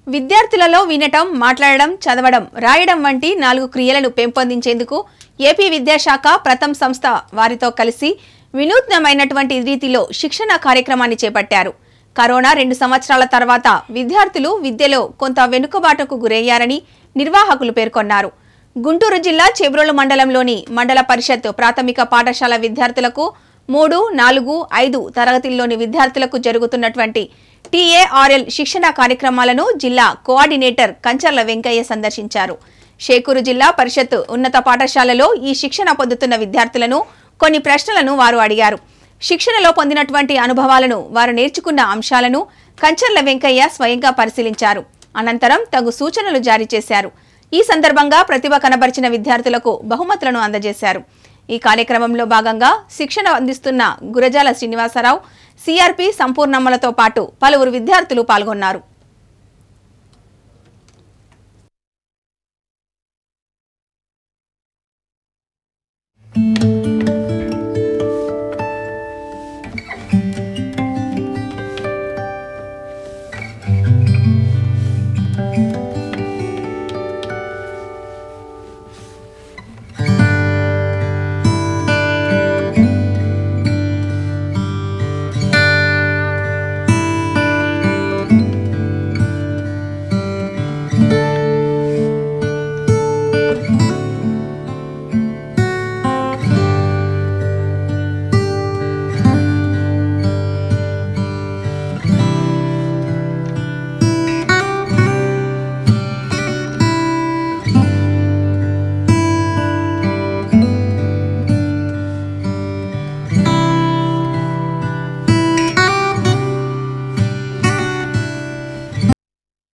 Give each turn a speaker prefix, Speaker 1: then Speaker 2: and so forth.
Speaker 1: విద్యార్థులలో వినటం మాట్లాడడం చదవడం రాయడం వంటి నాలుగు క్రియలను పెంపొందించేందుకు ఏపీ విద్యాశాఖ ప్రథమ్ సంస్థ వారితో కలిసి వినూత్నమైనటువంటి రీతిలో శిక్షణ కార్యక్రమాన్ని చేపట్టారు కరోనా రెండు సంవత్సరాల తర్వాత విద్యార్థులు విద్యలో కొంత వెనుకబాటుకు గురయ్యారని నిర్వాహకులు పేర్కొన్నారు గుంటూరు జిల్లా చెబ్రోలు మండలంలోని మండల పరిషత్ ప్రాథమిక పాఠశాల విద్యార్థులకు మూడు నాలుగు ఐదు తరగతుల్లోని విద్యార్థులకు జరుగుతున్నటువంటి టీఏఆర్ఎల్ శిక్షణ కార్యక్రమాలను జిల్లా కోఆర్డినేటర్ కంచర్ల వెంకయ్య సందర్శించారు షేకూరు జిల్లా పరిషత్ ఉన్నత పాఠశాలలో ఈ శిక్షణ పొందుతున్న విద్యార్థులను కొన్ని ప్రశ్నలను వారు అడిగారు శిక్షణలో పొందినటువంటి అనుభవాలను వారు నేర్చుకున్న అంశాలను కంచర్ల వెంకయ్య స్వయంగా పరిశీలించారు అనంతరం తగు సూచనలు జారీ చేశారు ఈ సందర్భంగా ప్రతిభ కనబరిచిన విద్యార్థులకు బహుమతులను అందజేశారు ఈ కార్యక్రమంలో భాగంగా శిక్షణ అందిస్తున్న గురజాల శ్రీనివాసరావు సిఆర్పి సంపూర్ణమ్మలతో పాటు పలువురు విద్యార్థులు పాల్గొన్నారు